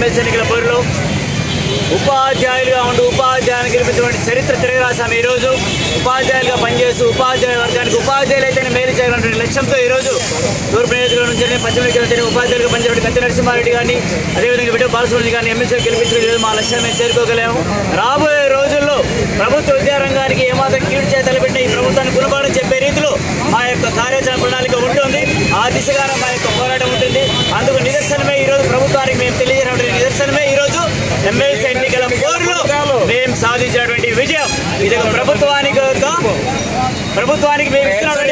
MLC ఎన్నికల పోరులో ఉపాధ్యాయులుగా ఉండి ఉపాధ్యాయులు గెలిపించినటువంటి చరిత్ర తిరగరాసాం ఈరోజు ఉపాధ్యాయులుగా పనిచేస్తూ ఉపాధ్యాయ వర్గానికి ఉపాధ్యాయులు అయితేనే మేలు చేయాలనే లక్ష్యంతో ఈరోజు తూర్పు నియోజకవర్గం నుంచి పశ్చిమ నియోజకవర్గం ఉపాధ్యాయులుగా పనిచేయడం కత్తి నరసింహారెడ్డి గారిని అదేవిధంగా విడవ బాలసుబ్రహ్మణ్యం గారిని ఎమ్మెల్సీ గెలిపించడం ఈరోజు మా లక్ష్యాన్ని మేము చేరుకోగలేము రాబోయే రోజుల్లో ప్రభుత్వ విద్యారంగానికి ఏమాత్రం కీడు చేయ తలపెట్టిన ఈ ప్రభుత్వాన్ని గుణపాఠం చెప్పే రీతిలో మా యొక్క కార్యాచరణ ప్రణాళిక ఉంటుంది ఆ దిశగానే మా యొక్క పోరాటం ఉంటుంది అందుకు నిదర్శనమే ఈ రోజు ప్రభుత్వానికి మేము తెలియజేయడం నిదర్శనమే ఈ రోజు ఎమ్మెల్సీ ఎన్నికల పోరులో మేము సాధించినటువంటి విజయం ఇది ఒక ప్రభుత్వానికి ఒక ప్రభుత్వానికి మేము ఇస్తున్న